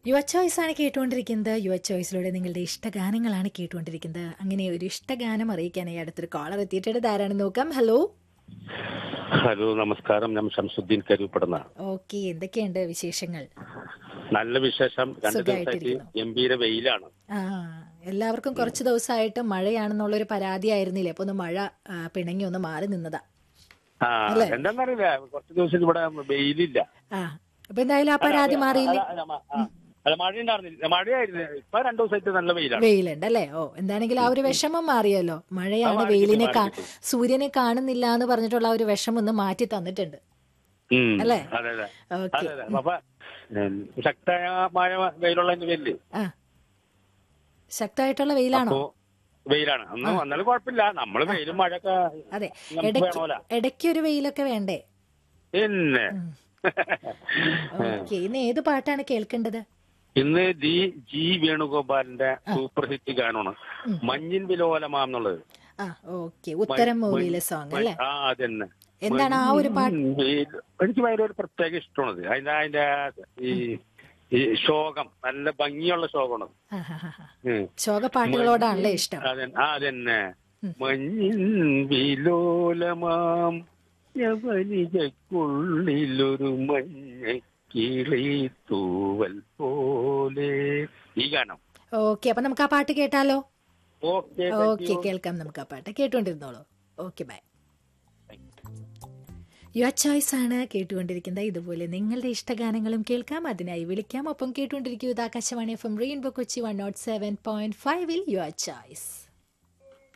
യുവ ചോയ്സ് ആണ് കേട്ടുകൊണ്ടിരിക്കുന്നത് യുവ ചോയ്സിലൂടെ നിങ്ങളുടെ ഇഷ്ടഗാനങ്ങളാണ് കേട്ടുകൊണ്ടിരിക്കുന്നത് അങ്ങനെ ഒരു ഇഷ്ടഗാനം അറിയിക്കാനായി അടുത്തൊരു കോളർ എത്തിയിട്ടുണ്ട് ധാരാളം നോക്കാം ഹലോ ഹലോ നമസ്കാരം ഞാൻ ഷംസുദ്ദീൻ കരുപ്പെടുന്ന ഓക്കെ എന്തൊക്കെയുണ്ട് വിശേഷങ്ങൾ നല്ല വിശേഷം രണ്ട് ദിവസമായിട്ട് സുഖായിട്ടിരിക്കുന്നു. ഗംഭീര വെയിലാണ് ആ എല്ലാവർക്കും കുറച്ച് ദിവസമായിട്ട് മഴയാണെന്നുള്ളൊരു പരാതി ആയിരുന്നില്ലേ അപ്പൊ ഒന്ന് മഴ ആ, പിണങ്ങി ഒന്ന് മാറി നിന്നതാ ആ അല്ലേ? എന്താന്നറിയില്ല കുറച്ച് ദിവസം ഇവിടെ വെയിലില്ല ആ അപ്പൊ എന്തായാലും ആ പരാതി മാറിയില്ലേ അല്ല, അല്ല, മ- ആ, അല്ല മഴ ഉണ്ടായിരുന്നില്ല മഴയായിരുന്നു ഇപ്പൊ രണ്ടു ദിവസമായിട്ട് നല്ല വെയിലാണ് വെയിലുണ്ട് അല്ലേ ഓ എന്താണെങ്കിലും ആ ഒരു വിഷമം മാറിയല്ലോ മഴയാണ് മാറി വെയിലിനെ കിട്ടി, കാ മാറി കിട്ടി. സൂര്യനെ കാണുന്നില്ല എന്ന് പറഞ്ഞിട്ടുള്ള ആ ഒരു വിഷമം ഒന്ന് മാറ്റി തന്നിട്ടുണ്ട് ഉം. അല്ലേ? അതെ അതെ ഓക്കെ അതെ അതെ അപ്പൊ ഉം, ശക്തമായ വെയിലുള്ള വെയില് ആ ശക്തമായിട്ടുള്ള വെയിലാണോ അപ്പോ വെയിലാണ് അന്ന് വന്നാലും കുഴപ്പമില്ല നമ്മള് വെയിലും മഴയൊക്കെ അതെ നമുക്ക് ഇടയ്ക്ക് വേണമല്ലോ ഇടയ്ക്ക് ഒരു വെയിലൊക്കെ വേണ്ടേ പിന്നെ ഓക്കെ ഇന്ന് ഏത് പാട്ടാണ് കേൾക്കേണ്ടത് ഇന്ന് ജി ജി വേണുഗോപാലിന്റെ സൂപ്പർ ഹിറ്റ് ഗാനമാണ് മഞ്ഞിൻ വിലോലമാ എന്നുള്ളത് ആ ഓക്കെ ഉത്തരം മൂവിയിലെ സോങ് അല്ലേ ആ അതന്നെ എന്താണ് ആ ഒരു പാട്ട് മഞ്ഞിൻ വില- എനിക്ക് ഭയങ്കര ഒരു പ്രത്യേക ഇഷ്ടമാണത് അതിന്റെ അതിന്റെ ഈ ഈ ശോകം നല്ല ഭംഗിയുള്ള ശോകമാണ് ആ, ആ, ആ, ആ. ഉം. ശോകപ്പാട്ടുകളോടാണല്ലേ ഇഷ്ടം അതെ- ആ അതന്നെ മഞ്ഞിൻ വിലോലമാം യവനികൾക്കുള്ളിലൊരു മഞ്ഞ കിളി തൂവൽ പോലെ ഈ ഗാനം ഓക്കെ അപ്പൊ നമുക്ക് ആ പാട്ട് കേട്ടാലോ ഓക്കെ ഓക്കെ കേൾക്കാം നമുക്ക് ആ പാട്ട് കേട്ടുകൊണ്ടിരുന്നോളൂ ഓക്കെ ബൈ യുവർ ചോയ്സ് ആണ് കേട്ടുകൊണ്ടിരിക്കുന്നത് ഇതുപോലെ നിങ്ങളുടെ ഇഷ്ടഗാനങ്ങളും കേൾക്കാം അതിനായി വിളിക്കാം ഒപ്പം കേട്ടുകൊണ്ടിരിക്കൂ ഇത് Akashvani F M rainbow Kochi one nought seven point ഫൈവിൽ യുവർ ചോയ്സ്